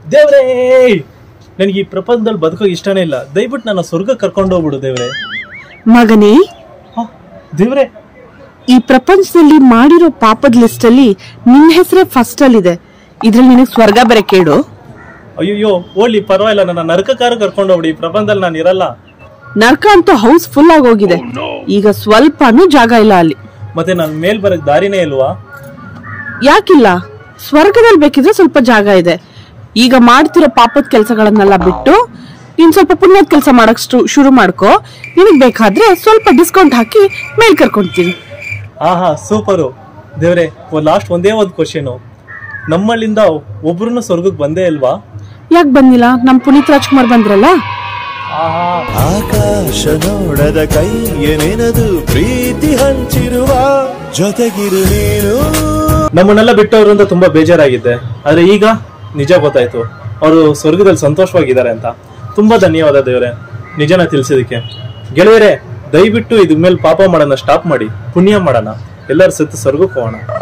ದೇವ್ರೇ ನನಗೆ ಈ ಪ್ರಪಂಚದಲ್ಲಿ ಬದುಕೋಕೆ ಇಷ್ಟನೇ ಇಲ್ಲ ದಯವಿಟ್ಟು ನನ್ನ ಸ್ವರ್ಗ ಕರ್ಕೊಂಡು ಹೋಗ್ಬಿಡು ದೇವ್ರೆ ಮಗನೇ ಹ, ದೇವ್ರೆ ಈ ಪ್ರಪಂಚದಲ್ಲಿ ಮಾಡಿರೋ ಪಾಪದ ಲಿಸ್ಟ್ ಅಲ್ಲಿ ನಿನ್ನ ಹೆಸರೇ ಫಸ್ಟ್ ಅಲ್ಲಿದೆ ಇದ್ರಲ್ಲಿ ನಿನಗೆ ಸ್ವರ್ಗ ಬೇರೆ ಕೇಳು ಅಯ್ಯಯ್ಯೋ ಓಡ್ಲಿ ಪರವಾಗಿಲ್ಲ ನನ್ನ ನರಕಕಾರ ಕರ್ಕೊಂಡು ಹೋಗ್ಬಿಡಿ ಈ ಪ್ರಪಂಚದಲ್ಲಿ ನಾನು ಇರಲ್ಲ ನರ್ಕ ಅಂತೂ ಹೌಸ್ ಫುಲ್ ಆಗಿ ಹೋಗಿದೆ ಈಗ ಸ್ವಲ್ಪನೂ ಜಾಗ ಇಲ್ಲ ಅಲ್ಲಿ ಮತ್ತೆ ನಾನು ಮೇಲ್ ಬರಕ್ ದಾರಿನೇ ಇಲ್ವಾ ಯಾಕಿಲ್ಲ ಸ್ವರ್ಗದಲ್ಲಿ ಬೇಕಿದ್ರೆ ಸ್ವಲ್ಪ ಜಾಗ ಇದೆ ಈಗ ಮಾಡ್ತಿರೋ ಪಾಪದ ಕೆಲಸಗಳನ್ನೆಲ್ಲ ಬಿಟ್ಟು ನೀನ್ ಸ್ವಲ್ಪ ಪುಣ್ಯದ ಕೆಲಸ ಮಾಡಕ್ ಸ್ಟು- ಶುರು ಮಾಡ್ಕೋ ನಿನಗ್ ಬೇಕಾದ್ರೆ ಸ್ವಲ್ಪ ಡಿಸ್ಕೌಂಟ್ ಹಾಕಿ ಮೇಲ್ ಕರ್ಕೊಂತೀನಿ ಹಾ ಹಾ ಸೂಪರು ದೇವ್ರೆ ಲಾಸ್ಟ್ ಒಂದೇ ಒಂದು ಕ್ವಶನು ನಮ್ಮಲ್ಲಿಂದ ಒಬ್ರು ಸ್ವರ್ಗಕ್ಕೆ ಬಂದೇ ಇಲ್ವಾ ಯಾಕೆ ಬಂದಿಲ್ಲ ನಮ್ ಪುನೀತ್ ರಾಜ್ಕುಮಾರ್ ಬಂದ್ರಲ್ಲ ಆಹಾ ಆಕಾಶ ನೋಡದ ಕೈಯ ನೆನದು ಪ್ರೀತಿ ಹಂಚಿರುವ ಜೊತೆಗಿರು ನೀನು ನಮ್ಮನ್ನೆಲ್ಲ ಬಿಟ್ಟವರು ಅಂತ ತುಂಬಾ ಬೇಜಾರಾಗಿದ್ದೆ ಆದ್ರೆ ಈಗ ನಿಜ ಗೊತ್ತಾಯ್ತು ಅವರು ಸ್ವರ್ಗದಲ್ಲಿ ಸಂತೋಷವಾಗಿದ್ದಾರೆ ಅಂತ ತುಂಬಾ ಧನ್ಯವಾದ ದೇವ್ರೆ ನಿಜನ ತಿಳಿಸಿದಕ್ಕೆ ಗೆಳೆಯರೇ ದಯವಿಟ್ಟು ಇದ್ರ ಮೇಲೆ ಪಾಪ ಮಾಡೋಣ ಸ್ಟಾಪ್ ಮಾಡಿ ಪುಣ್ಯ ಮಾಡೋಣ ಎಲ್ಲರೂ ಸತ್ತು ಸ್ವರ್ಗಕ್ಕೆ ಹೋಗೋಣ